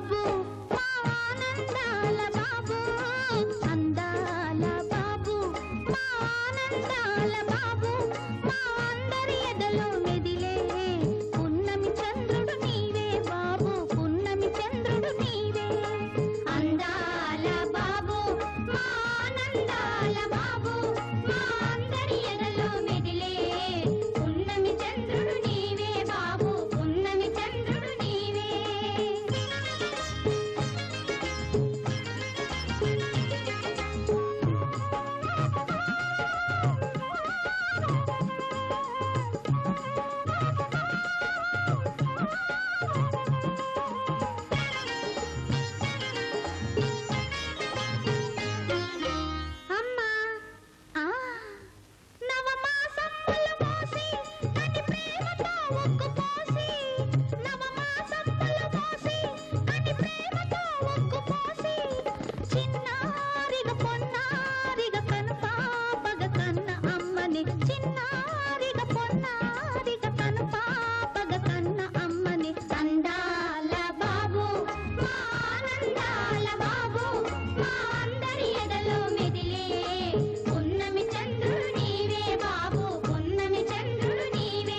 బాబు మా ఆనందాల బాబు అందాల బాబు మా ఆనందాల బాబు మా అందరి ఎదలో మెదిలే పున్నమి చంద్రుడు నీవే బాబు పున్నమి చంద్రుడు నీవే అందాల బాబు మా ఆనందాల బాబు మా అందరి ఎదలో మెదిలే పున్నమి చంద్రుడు నీవే బాబు పున్నమి చంద్రుడు నీవే అమ్మా ఆ నవమాసములు మోసి కని ప్రేమతో ఒక్కు పోసి నవమాసములు మోసి కని ప్రేమతో ఒక్కు పోసి చిన్నారిగ పొన్నారిగ కను పాపగ కన్న అమ్మని చిన్నారిగ పొన్నారిగ కను పాపగ కన్న అమ్మని అందాల బాబు మా ఆనందాల బాబు మా అందరి ఎదలో మెదిలే పున్నమి చంద్రుడు నీవే బాబు పున్నమి చంద్రుడు నీవే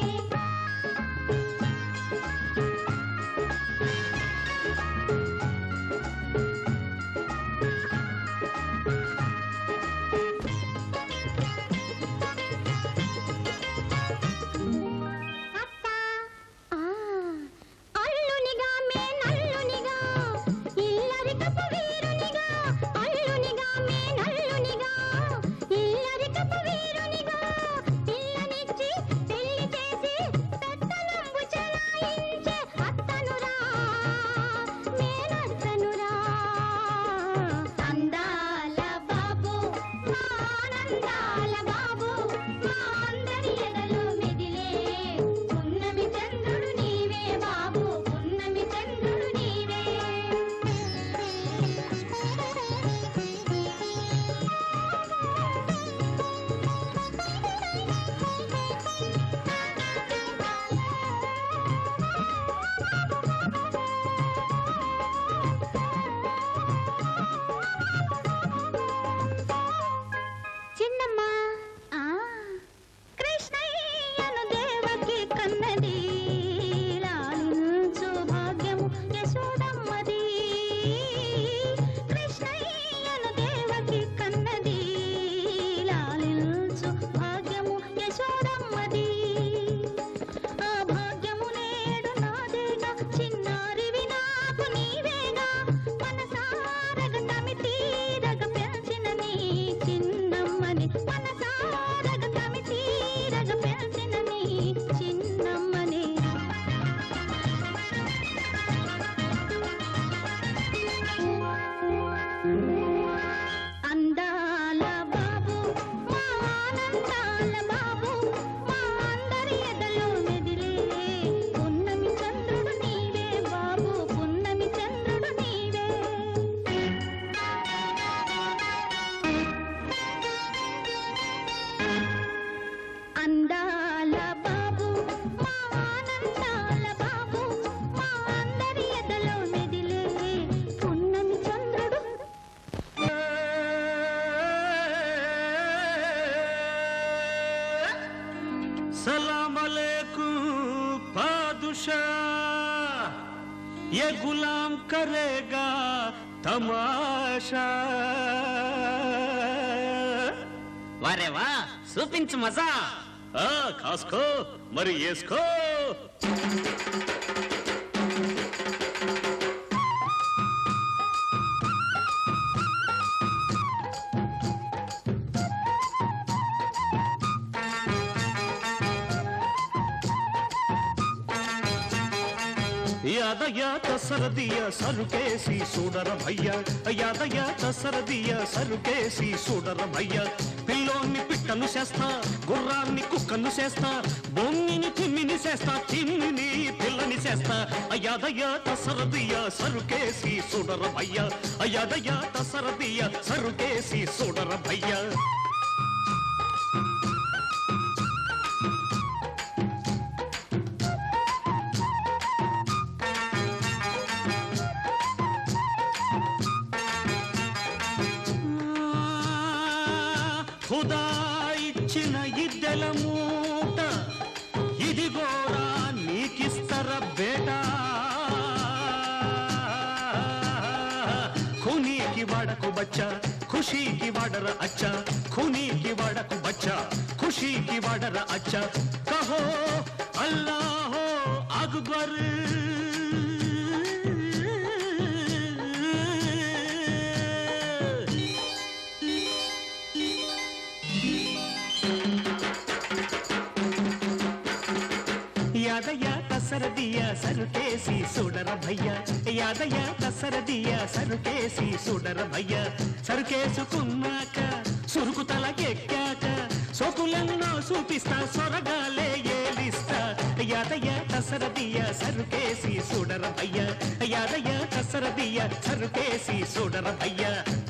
అత్త ఆ అల్లునిగా మే నల్లునిగా ఇల్లరికపు వీరునిగా అల్లునిగా మే నల్లునిగా ఇల్లరికపు వీరునిగా పిల్లనిచ్చి పెళ్లి చేసి పెద్దలంబు చలాయించే అత్తనురా మేనత్తనురా అందాల బాబు మా ఆనందాల బాబు మా అందరి ఎదలో మెదిలే పున్నమి చంద్రుడు నీవే బాబు పున్నమి చంద్రుడు నీవే చిన్నమ్మ ఆ కృష్ణయ్యను దేవకి కన్నది లాలించు భాగ్యము యశోదమ్మది కృష్ణయ్యను దేవకి కన్నది లాలించు భాగ్యము యశోదమ్మది ఆ భాగ్యము నేడు నాదేగా చిన్నారివి నాకు నీవేగా మనసారగ తమి తీరగ పెంచిన నీ చిన్నమ్మని మనసారగ తమి తీరగ పెంచిన నీ చిన్నమ్మని అందాల బాబు మా ఆనందాల బాబు మా అందరి ఎదలో మెదిలే పున్నమి చంద్రుడు నీవే బాబు పున్నమి చంద్రుడు నీవే అందాల బాబు మా ఆనందాల బాబు మా అందరి ఎదలో మెదిలే పున్నమి చంద్రుడు सलाम अलैकुम पादुशा ये गुलाम करेगा तमाशा వారే వా చూపించు మజా ఆ, కాసుకో మరి వేసుకో యాదయాత సరదియ సరుకేసి చూడర భయ్య యాదయాత సరదియ సరుకేసి చూడర భయ్య పిల్లోన్ని పిట్టను చేస్తా గుర్రాన్ని కుక్కను చేస్తా బొమ్మిని తిమ్మిని చేస్తా తిమ్మిని పిల్లని చేస్తా యాదయాత సరదియ సరుకేసి చూడర భయ్య యాదయాత సరదియ సరుకేసి చూడర భయ్య ఖుదా ఇచ్చిన ఇద్దెల మూట ఇదిగోరా నీకిస్తర బేటా ఖునీకి వాడకు బచ్చా ఖుషీకి వాడర అచ్చా ఖునీకి వాడకు బచ్చా ఖుషీకి వాడర అచ్చా కహో అల్లాహో అక్బర్ యాదయ్య కసరదియ సరుకేసి సుడర భయ్య యాదయ్య కసరదియ సరుకేసి సుడర భయ్య సరుకేసుకున్నాక సురుకు తలకెక్కాక సోకులెన్నో చూపిస్తా సొరగాలే ఏలిస్తా యాదయ్య కసరదియ సరుకేసి సుడర భయ్య యాదయ్య కసరదియ సరుకేసి సుడర భయ్య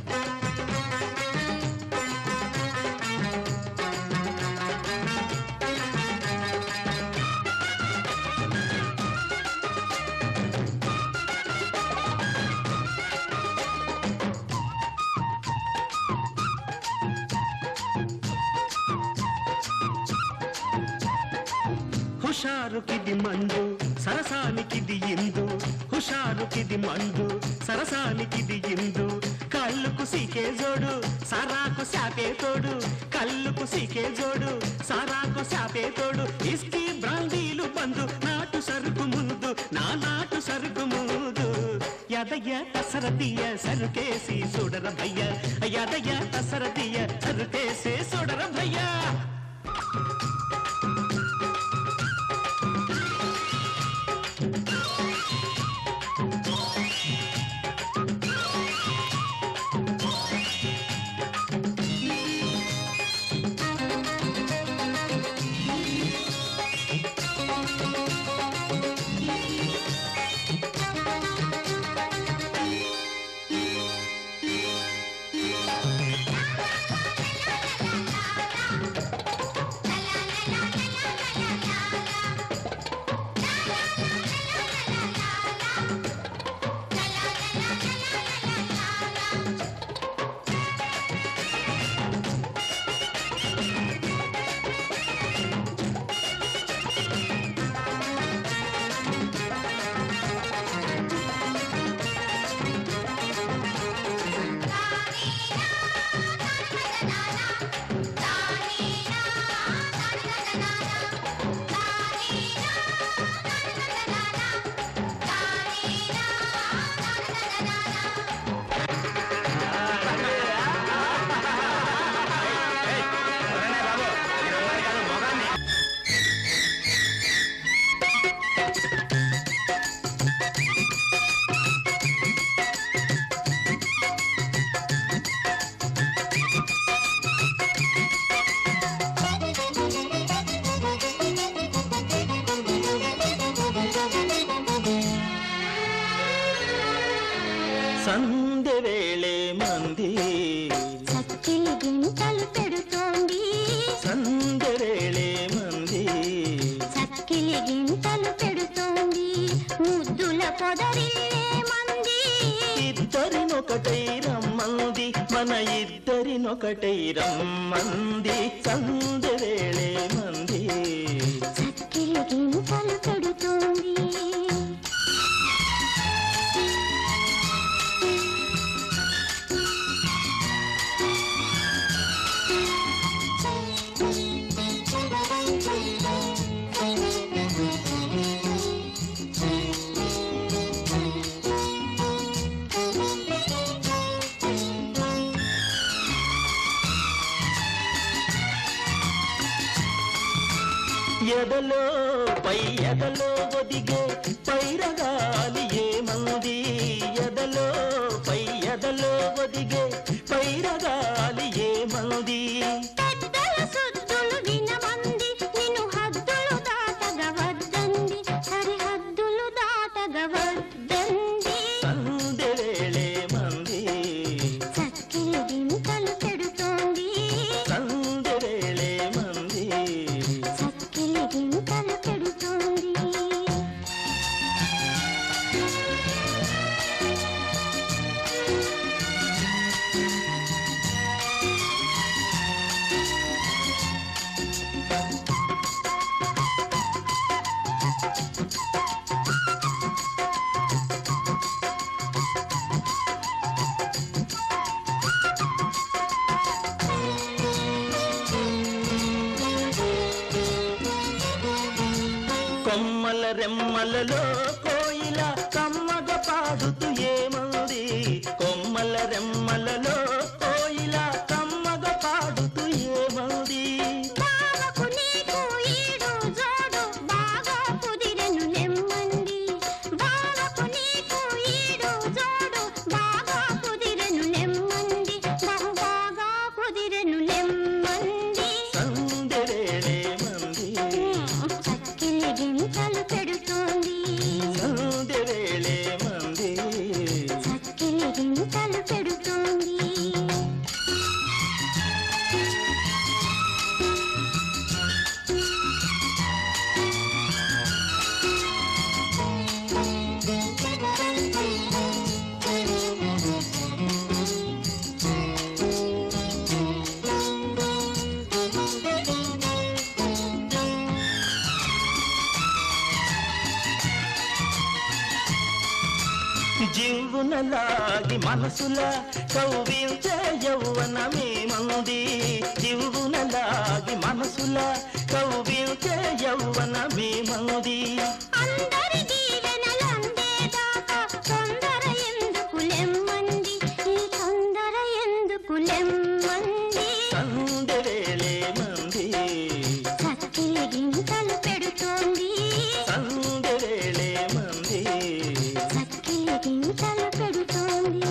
హుషారుకిది మండు సరసానికిది ఇందు హుషారుకిది మండు సరసానికిది ఇందు కళ్ళుకు సీకే జోడు సారాకు శాపే తోడు కళ్ళుకు సీకే జోడు సారాకు శాపే తోడు ఇస్కీ బ్రాండీలు బందు నాటు సరుకు ముందు నా నాటు సరుకు ముందు యదయ్య కసరదియ సరుకేసి చూడర భయ్య యదయ్య కసరదియ సరుకేసి చూడర భయ్యా సంధ్య వేళే మంది చక్కిలి గింతలు పెడుతోంది సంధ్య వేళే మంది చక్కిలి గింతలు పెడుతోంది ముద్దుల పొదరిల్లే మంది ఇద్దరినొకటై రమ్మంది మన ఇద్దరినొకటై రమ్మంది సంధ్య వేళే మంది చక్కిలి గింతలు పెడుతోంది ఎదలో పై ఎదలో ఒదిగే పైరగాలి ఏమంది ఎదలో పై ఎదలో ఒదిగే పైరగాలి ఏమంది పెద్దల సుద్దులు వినమంది నిన్ను హద్దులు దాటగా వద్దంది సరిహద్దులు దాటగా వద్దంది సంధ్య వేళే మంది చక్కిలి గింతలు పెడుతోంది సంధ్య వేళే మంది చక్కిలి గింతలు పెడుతోంది రెమ్మలలో కోయిల కమ్మగ పాడుతూ ఏమంది కొమ్మల రెమ్మలలో కోయిల కమ్మగ పాడుతూ ఏమంది బావకు నీకు ఈడు జోడు బాగా కుదిరెను నెమ్మంది బావకు నీకు ఈడు జోడు బాగా కుదిరెను నెమ్మంది బహు బాగా కుదిరెను నెమ్మంది సందెవేళే మంది చక్కిలి గింతలు పెడుతోంది సందెవేళే మంది చక్కిలి గింతలు పెడుతోంది జీవునలాగి మనసుల కౌవించే యౌవనమే మంది జీవునలాగి మనసుల కౌవించే యౌవనమే మంది అందరి దీవెనలందేదాకా తొందర ఎందుకు లెమ్మంది ఈ తొందర ఎందుకు లెమ్మంది సందెవేళే మంది చక్కిలి గింతలు పెడుతోంది సందెవేళే మంది చక్కిలి గింతలు పెడుతోంది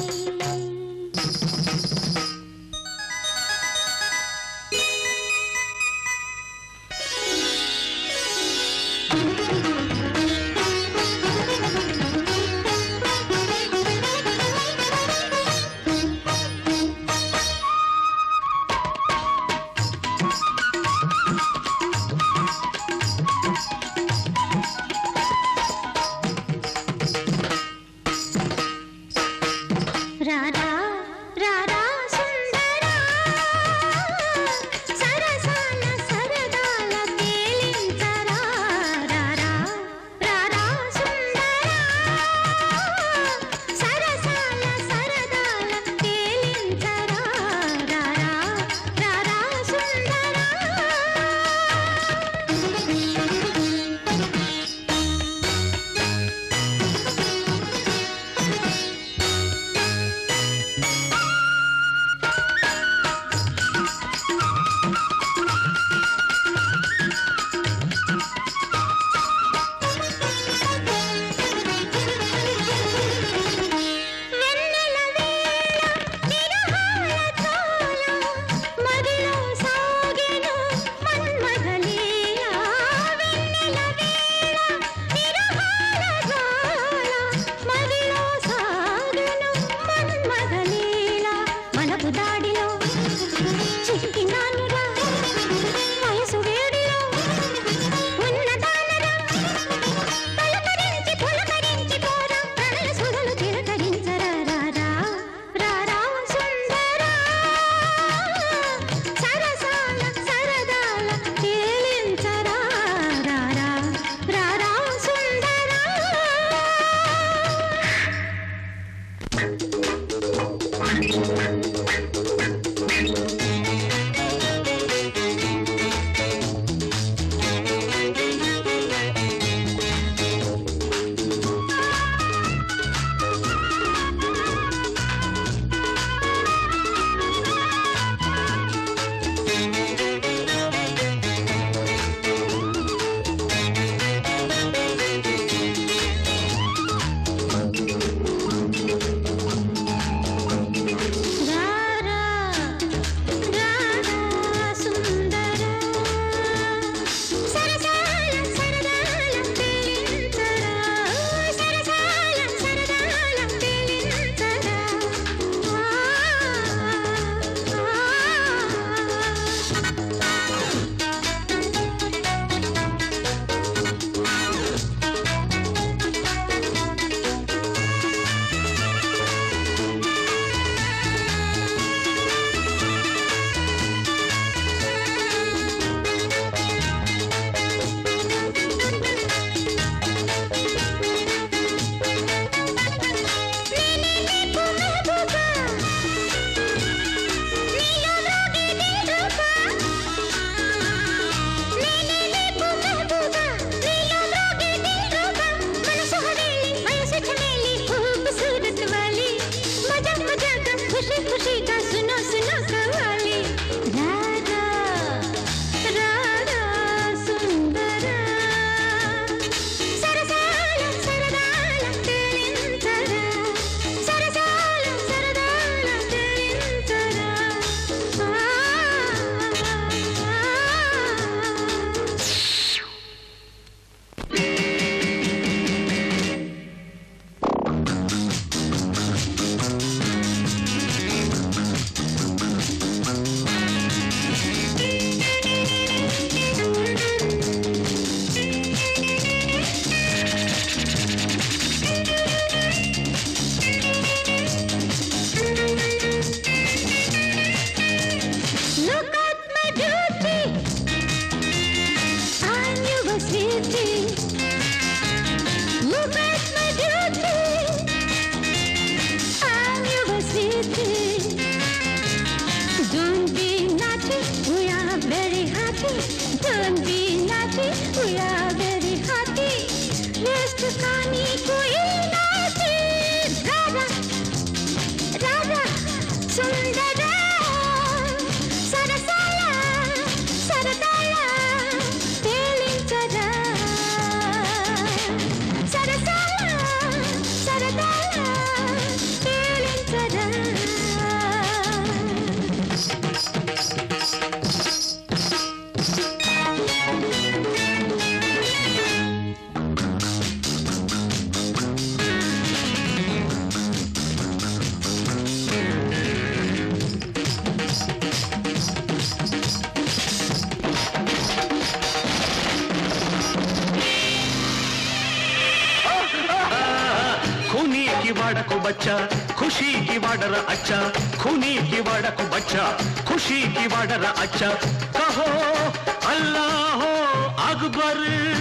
ఖూనీకి వాడకు బచ్చా ఖుషీకి వాడర అచ్చా ఖూనీకి వాడకు బచ్చా ఖుషీకి వాడర అచ్చా కహో అల్లాహో అక్బర్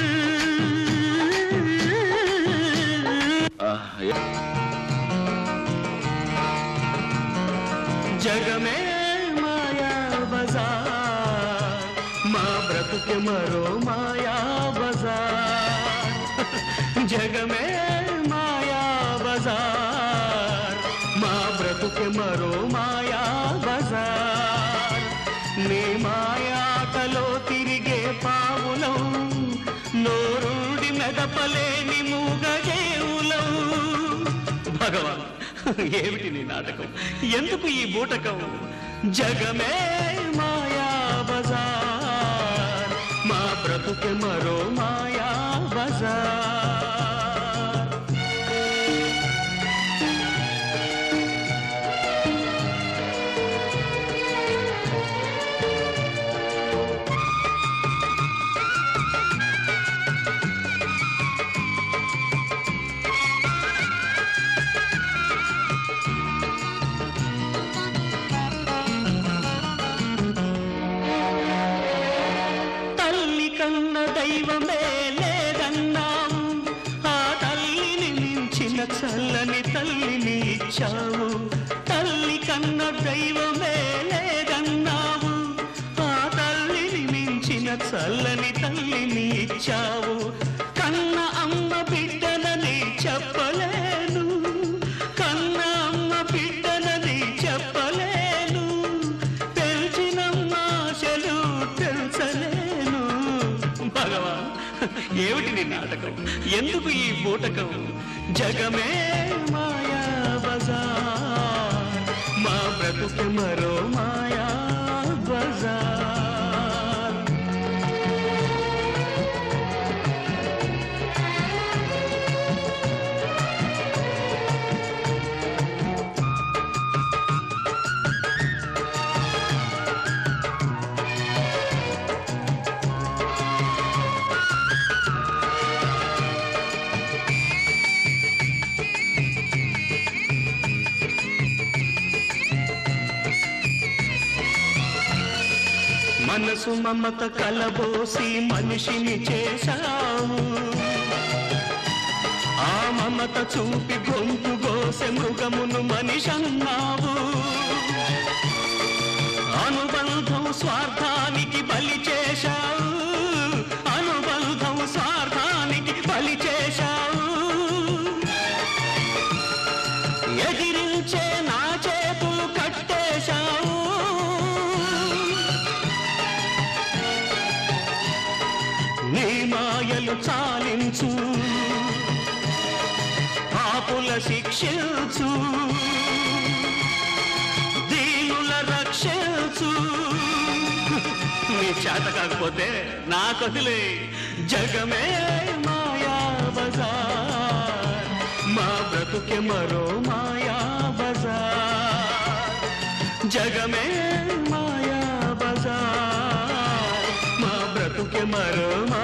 జగమే మాయా బజార్ మా బ్రతుకే మరో మాయా బజార్ జగమే మాయా బజార్ మా బ్రతుకే మరో మాయా బజార్ నీ మాయాటలో తిరిగే పావులం నోరుండి మెదపలేని మూగజేవులం భగవాన్ ఏమిటి నీ నాటకం ఎందుకు ఈ బూటకం జగమే మాయా బజార్ మా బ్రతుకే మరో మాయా బజార్ తల్లి కన్న దైవమే లేదన్నావు ఆ తల్లిని మించిన చల్లని తల్లిని ఇచ్చావు తల్లి కన్న దైవమే లేదన్నావు ఆ తల్లిని మించిన చల్లని తల్లిని ఇచ్చావు కన్న అమ్మ బిడ్డనని చెప్పలేను కన్న అమ్మ బిడ్డనని చెప్పలేను తెలిసినమ్మ ఆశలు తెలుసలేను భగవాన్ ఏమిటి నీ నాటకం ఎందుకు ఈ బూటకం జగమే మాయా బజార్ మా బ్రతుకు మరో మాయా బజార్ మనసు మమత కలబోసి మనిషిని చేశావు ఆ మమత చూపి గొంతు గోసె మృగమును మనిషన్నావు అనుబంధం స్వార్థానికి బలి చేశావు అనుబంధం స్వార్థానికి బలి చేశావు ఎదిరించే నా చేతులు కట్టేశావు నీ మాయలు చాలించు పాపుల శిక్షించు దీనుల రక్షించు నీ చేత కాకపోతే నా కదిలే జగమే మాయా బజార్ మా బ్రతుకే మరో మాయా బజార్ జగమే మాయా బజార్ మా బ్రతుకే మరో